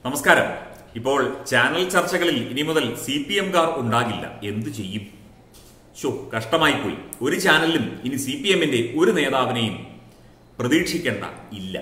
നമസ്കാരം ഇപ്പോൾ ചാനൽ ചർച്ചകളിൽ ഇനി മുതൽ സി പി എംകാർ ഉണ്ടാകില്ല എന്തു ചെയ്യും ഷോ കഷ്ടമായി പോയി ഒരു ചാനലിലും ഇനി സി പി എമ്മിന്റെ ഒരു നേതാവിനെയും പ്രതീക്ഷിക്കേണ്ട ഇല്ല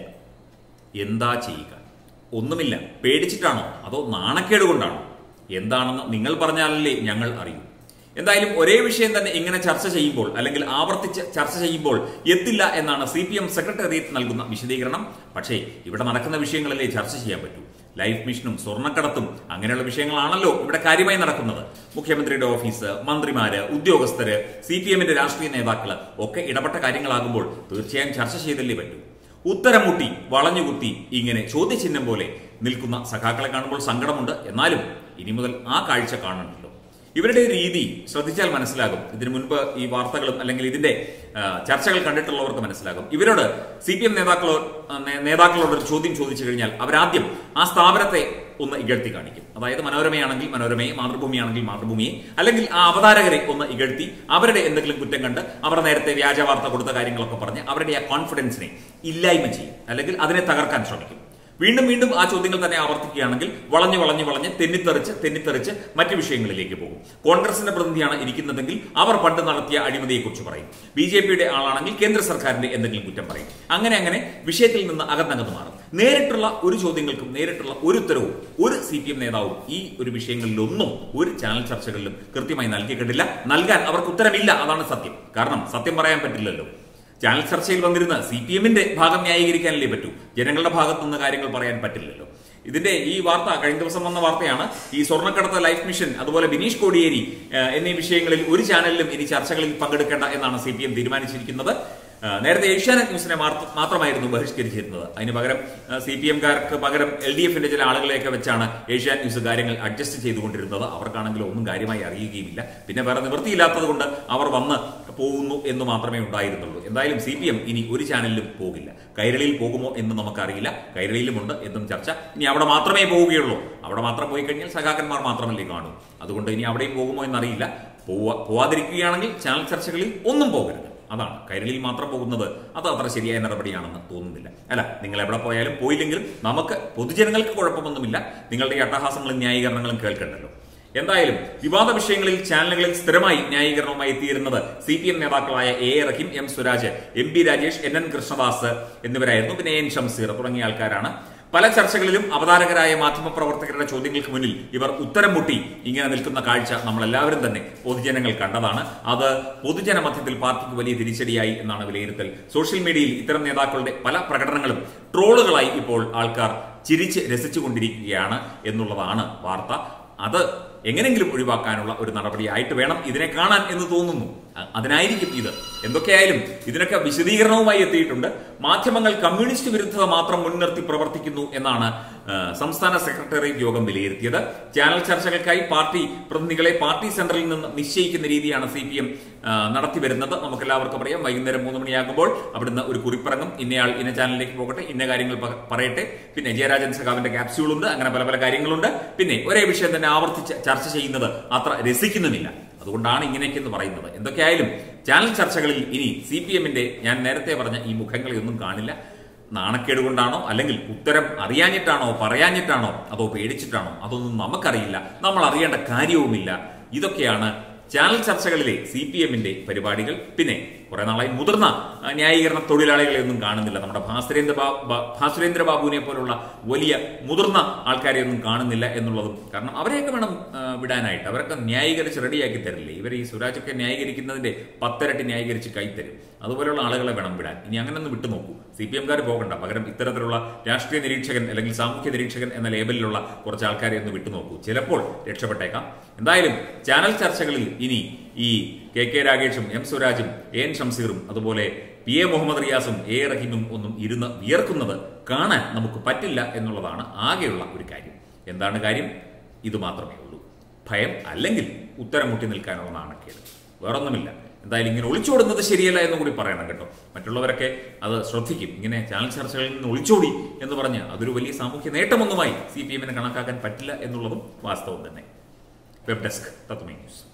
എന്താ ചെയ്യുക ഒന്നുമില്ല പേടിച്ചിട്ടാണോ അതോ നാണക്കേട് കൊണ്ടാണോ എന്താണെന്ന് നിങ്ങൾ പറഞ്ഞാലല്ലേ ഞങ്ങൾ അറിയൂ എന്തായാലും ഒരേ വിഷയം തന്നെ ഇങ്ങനെ ചർച്ച ചെയ്യുമ്പോൾ അല്ലെങ്കിൽ ആവർത്തിച്ച് ചർച്ച ചെയ്യുമ്പോൾ എത്തില്ല എന്നാണ് സി പി എം സെക്രട്ടേറിയറ്റ് നൽകുന്ന വിശദീകരണം പക്ഷേ ഇവിടെ നടക്കുന്ന വിഷയങ്ങളല്ലേ ചർച്ച ചെയ്യാൻ പറ്റൂ ലൈഫ് മിഷനും സ്വർണ്ണക്കടത്തും അങ്ങനെയുള്ള വിഷയങ്ങളാണല്ലോ ഇവിടെ കാര്യമായി നടക്കുന്നത് മുഖ്യമന്ത്രിയുടെ ഓഫീസ് മന്ത്രിമാര് ഉദ്യോഗസ്ഥര് സി പി എമ്മിന്റെ രാഷ്ട്രീയ നേതാക്കള് ഒക്കെ ഇടപെട്ട കാര്യങ്ങളാകുമ്പോൾ തീർച്ചയായും ചർച്ച ചെയ്തല്ലേ പറ്റൂ ഉത്തരം മുട്ടി വളഞ്ഞുകുത്തി ഇങ്ങനെ ചോദ്യചിഹ്നം പോലെ നിൽക്കുന്ന സഖാക്കളെ കാണുമ്പോൾ സങ്കടമുണ്ട് എന്നാലും ഇനി മുതൽ ആ കാഴ്ച കാണണ്ടല്ലോ ഇവരുടെ രീതി ശ്രദ്ധിച്ചാൽ മനസ്സിലാകും ഇതിനു മുൻപ് ഈ വാർത്തകളും അല്ലെങ്കിൽ ഇതിന്റെ ആ, ചർച്ചകൾ കണ്ടിട്ടുള്ളവർക്ക് മനസ്സിലാകും ഇവരോട് സി പി എം നേതാക്കളോ ആ, നേ- നേതാക്കളോട് ഒരു ചോദ്യം ചോദിച്ചു കഴിഞ്ഞാൽ അവരാദ്യം ആ സ്ഥാപനത്തെ ഒന്ന് ഇകഴ്ത്തി കാണിക്കും അതായത് മനോരമയാണെങ്കിൽ മനോരമയെ മാതൃഭൂമിയാണെങ്കിൽ മാതൃഭൂമിയെ അല്ലെങ്കിൽ ആ അവതാരകരെ ഒന്ന് ഇകഴ്ത്തി അവരുടെ എന്തെങ്കിലും കുറ്റം കണ്ട് അവർ നേരത്തെ വ്യാജ വാർത്ത കൊടുത്ത കാര്യങ്ങളൊക്കെ പറഞ്ഞ് അവരുടെ ആ കോൺഫിഡൻസിനെ ഇല്ലായ്മ ചെയ്യും അല്ലെങ്കിൽ അതിനെ തകർക്കാൻ ശ്രമിക്കും വീണ്ടും വീണ്ടും ആ ചോദ്യങ്ങൾ തന്നെ ആവർത്തിക്കുകയാണെങ്കിൽ വളഞ്ഞു വളഞ്ഞു വളഞ്ഞ് തെന്നിത്തെറിച്ച് തെന്നിത്തെറിച്ച് മറ്റു വിഷയങ്ങളിലേക്ക് പോകും കോൺഗ്രസിന്റെ പ്രതിനിധിയാണ് ഇരിക്കുന്നതെങ്കിൽ അവർ പണ്ട് നടത്തിയ അഴിമതിയെക്കുറിച്ച് പറയും ബി ജെ പിയുടെ ആളാണെങ്കിൽ കേന്ദ്ര സർക്കാരിന്റെ എന്തെങ്കിലും കുറ്റം പറയും അങ്ങനെ അങ്ങനെ വിഷയത്തിൽ നിന്ന് അകന്നകന്ന് മാറും നേരിട്ടുള്ള ഒരു ചോദ്യങ്ങൾക്കും നേരിട്ടുള്ള ഒരു ഉത്തരവും ഒരു സി പി എം നേതാവും ഈ ഒരു വിഷയങ്ങളിലൊന്നും ഒരു ചാനൽ ചർച്ചകളിലും കൃത്യമായി നൽകിയിട്ടില്ല നൽകാൻ അവർക്ക് ഉത്തരമില്ല അതാണ് സത്യം കാരണം സത്യം പറയാൻ പറ്റില്ലല്ലോ ചാനൽ ചർച്ചയിൽ വന്നിരുന്ന സി പി എമ്മിന്റെ ഭാഗം ന്യായീകരിക്കാനല്ലേ പറ്റൂ ജനങ്ങളുടെ ഭാഗത്തു നിന്ന് കാര്യങ്ങൾ പറയാൻ പറ്റില്ലല്ലോ ഇതിന്റെ ഈ വാർത്ത കഴിഞ്ഞ ദിവസം വന്ന വാർത്തയാണ് ഈ സ്വർണ്ണക്കടത്ത് ലൈഫ് മിഷൻ അതുപോലെ ബിനീഷ് കോടിയേരി ഏഹ്, എന്നീ വിഷയങ്ങളിൽ ഒരു ചാനലിലും ഇനി ചർച്ചകളിൽ പങ്കെടുക്കേണ്ട എന്നാണ് സി പി എം തീരുമാനിച്ചിരിക്കുന്നത് ഏഹ്, നേരത്തെ ഏഷ്യാനെറ്റ് ന്യൂസിനെ മാത്ര- മാത്രമായിരുന്നു ബഹിഷ്കരിച്ചിരുന്നത് അതിന് പകരം സി പി എംകാർക്ക് പകരം എൽ ഡി എഫിന്റെ ചില ആളുകളെയൊക്കെ വെച്ചാണ് ഏഷ്യാനെറ്റ് ന്യൂസ് കാര്യങ്ങൾ അഡ്ജസ്റ്റ് ചെയ്തുകൊണ്ടിരുന്നത് അവർക്കാണെങ്കിലും ഒന്നും കാര്യമായി അറിയുകയുമില്ല പിന്നെ വേറെ നിവൃത്തിയില്ലാത്തത് കൊണ്ട് അവർ വന്ന് പോകുന്നു എന്ന് മാത്രമേ ഉണ്ടായിരുന്നുള്ളൂ എന്തായാലും സി പി എം ഇനി ഒരു ചാനലിലും പോകില്ല കൈരളിയിൽ പോകുമോ എന്ന് നമുക്കറിയില്ല കൈരളിയിലുമുണ്ട് എന്നും ചർച്ച ഇനി അവിടെ മാത്രമേ പോവുകയുള്ളൂ അവിടെ മാത്രം പോയി കഴിഞ്ഞാൽ സഖാക്കന്മാർ മാത്രമല്ലേ കാണൂ അതുകൊണ്ട് ഇനി അവിടെയും പോകുമോ എന്നറിയില്ല പോവാ പോവാതിരിക്കുകയാണെങ്കിൽ ചാനൽ ചർച്ചകളിൽ ഒന്നും പോകരുത് അതാണ് കൈരളിയിൽ മാത്രം പോകുന്നത് അത് അത്ര ശരിയായ നടപടിയാണെന്ന് തോന്നുന്നില്ല അല്ല നിങ്ങൾ എവിടെ പോയാലും പോയില്ലെങ്കിലും നമുക്ക് പൊതുജനങ്ങൾക്ക് കുഴപ്പമൊന്നുമില്ല നിങ്ങളുടെ ഈ അട്ടഹാസങ്ങളും ന്യായീകരണങ്ങളും കേൾക്കണ്ടല്ലോ എന്തായാലും വിവാദ വിഷയങ്ങളിൽ ചാനലുകളിൽ സ്ഥിരമായി ന്യായീകരണവുമായി എത്തിയിരുന്നത് സി പി എം നേതാക്കളായ A A Rahim M Swaraj M P Rajesh N N Krishnadas എന്നിവരായിരുന്നു പിന്നെ എൻ ഷംസീർ തുടങ്ങിയ ആൾക്കാരാണ് പല ചർച്ചകളിലും അവതാരകരായ മാധ്യമപ്രവർത്തകരുടെ ചോദ്യങ്ങൾക്ക് മുന്നിൽ ഇവർ ഉത്തരം മുട്ടി ഇങ്ങനെ നിൽക്കുന്ന കാഴ്ച നമ്മൾ എല്ലാവരും തന്നെ പൊതുജനങ്ങൾ കണ്ടതാണ് അത് പൊതുജന മധ്യത്തിൽ പാർട്ടിക്ക് വലിയ തിരിച്ചടിയായി എന്നാണ് വിലയിരുത്തൽ സോഷ്യൽ മീഡിയയിൽ ഇത്തരം നേതാക്കളുടെ പല പ്രകടനങ്ങളും ട്രോളുകളായി ഇപ്പോൾ ആൾക്കാർ ചിരിച്ച് രസിച്ചുകൊണ്ടിരിക്കുകയാണ് എന്നുള്ളതാണ് വാർത്ത അത് എങ്ങനെങ്കിലും ഒഴിവാക്കാനുള്ള ഒരു നടപടിയായിട്ട് വേണം ഇതിനെ കാണാൻ എന്ന് തോന്നുന്നു അ- അതിനായിരിക്കും ഇത് എന്തൊക്കെയായാലും ഇതിനൊക്കെ വിശദീകരണവുമായി എത്തിയിട്ടുണ്ട് മാധ്യമങ്ങൾ കമ്മ്യൂണിസ്റ്റ് വിരുദ്ധത മാത്രം മുൻനിർത്തി പ്രവർത്തിക്കുന്നു എന്നാണ് ആ, സംസ്ഥാന സെക്രട്ടേറിയറ്റ് യോഗം വിലയിരുത്തിയത് ചാനൽ ചർച്ചകൾക്കായി പാർട്ടി പ്രതിനിധികളെ പാർട്ടി സെന്ററിൽ നിന്ന് നിശ്ചയിക്കുന്ന രീതിയാണ് സി പി എം നടത്തി വരുന്നത് നമുക്ക് എല്ലാവർക്കും അറിയാം വൈകുന്നേരം മൂന്ന് മണിയാകുമ്പോൾ അവിടുന്ന് ഒരു കുറിപ്പിറങ്ങും ഇന്നയാൾ ഇന്ന ചാനലിലേക്ക് പോകട്ടെ ഇന്ന കാര്യങ്ങൾ പ- പറയട്ടെ പിന്നെ ജയരാജൻ സഖാവിന്റെ ക്യാപ്സ്യൂൾ ഉണ്ട് അങ്ങനെ പല പല കാര്യങ്ങളുണ്ട് പിന്നെ ഒരേ വിഷയം തന്നെ ആവർത്തിച്ച് ചർച്ച ചെയ്യുന്നത് അത്ര രസിക്കുന്നുമില്ല അതുകൊണ്ടാണ് ഇങ്ങനെയൊക്കെ എന്ന് പറയുന്നത് എന്തൊക്കെയായാലും ചാനൽ ചർച്ചകളിൽ ഇനി സി പി എമ്മിന്റെ ഞാൻ നേരത്തെ പറഞ്ഞ ഈ മുഖങ്ങളെയൊന്നും കാണില്ല നാണക്കേട് കൊണ്ടാണോ അല്ലെങ്കിൽ ഉത്തരം അറിയാഞ്ഞിട്ടാണോ പറയാഞ്ഞിട്ടാണോ അതോ പേടിച്ചിട്ടാണോ അതൊന്നും നമുക്കറിയില്ല നമ്മൾ അറിയേണ്ട കാര്യവുമില്ല ഇതൊക്കെയാണ് ചാനൽ ചർച്ചകളിലെ സി പി എമ്മിന്റെ പരിപാടികൾ പിന്നെ കുറെ നാളായി മുതിർന്ന ആ, ന്യായീകരണ തൊഴിലാളികളെ ഒന്നും കാണുന്നില്ല നമ്മുടെ ഭാസുരേന്ദ്ര ബാ- ബാ- ഭാസുരേന്ദ്ര ബാബുവിനെ പോലുള്ള വലിയ മുതിർന്ന ആൾക്കാരെ ഒന്നും കാണുന്നില്ല എന്നുള്ളതും കാരണം അവരെയൊക്കെ വേണം ആ, വിടാനായിട്ട് അവരൊക്കെ ന്യായീകരിച്ച് റെഡിയാക്കി തരില്ലേ ഇവർ ഈ സുരാജൊക്കെ ന്യായീകരിക്കുന്നതിന്റെ പത്തരട്ടി ന്യായീകരിച്ച് കൈത്തരും അതുപോലെയുള്ള ആളുകളെ വേണം വിടാൻ ഇനി അങ്ങനെ ഒന്ന് വിട്ടു നോക്കൂ സി പി എംകാർ പോകണ്ട പകരം ഇത്തരത്തിലുള്ള രാഷ്ട്രീയ നിരീക്ഷകൻ അല്ലെങ്കിൽ സാമൂഹ്യ നിരീക്ഷകൻ എന്ന ലേബലിലുള്ള കുറച്ച് ആൾക്കാരെ ഒന്ന് വിട്ടു നോക്കൂ ചിലപ്പോൾ രക്ഷപ്പെട്ടേക്കാം എന്തായാലും ചാനൽ ചർച്ചകളിൽ ഇനി ഈ കെ കെ രാഗേഷും എം സ്വരാജും എ എൻ ഷംസീറും അതുപോലെ പി എ മുഹമ്മദ് റിയാസും എ എ റഹീമും ഒന്നും ഇരുന്ന് വിയർക്കുന്നത് കാണാൻ നമുക്ക് പറ്റില്ല എന്നുള്ളതാണ് ആകെയുള്ള ഒരു കാര്യം എന്താണ് കാര്യം ഇത് മാത്രമേ ഉള്ളൂ ഭയം അല്ലെങ്കിൽ ഉത്തരം മുട്ടി നിൽക്കാനുള്ള നാണക്കേട് വേറൊന്നുമില്ല എന്തായാലും ഇങ്ങനെ ഒളിച്ചോടുന്നത് ശരിയല്ല എന്ന് കൂടി പറയണം കേട്ടോ മറ്റുള്ളവരൊക്കെ അത് ശ്രദ്ധിക്കും ഇങ്ങനെ ചാനൽ ചർച്ചകളിൽ നിന്ന് ഒളിച്ചോടി എന്ന് പറഞ്ഞ് അതൊരു വലിയ സാമൂഹ്യ നേട്ടമൊന്നുമായി സി പി എമ്മിനെ കണക്കാക്കാൻ പറ്റില്ല എന്നുള്ളതും വാസ്തവം തന്നെ വെബ് ഡെസ്ക് തത്വമേ ന്യൂസ്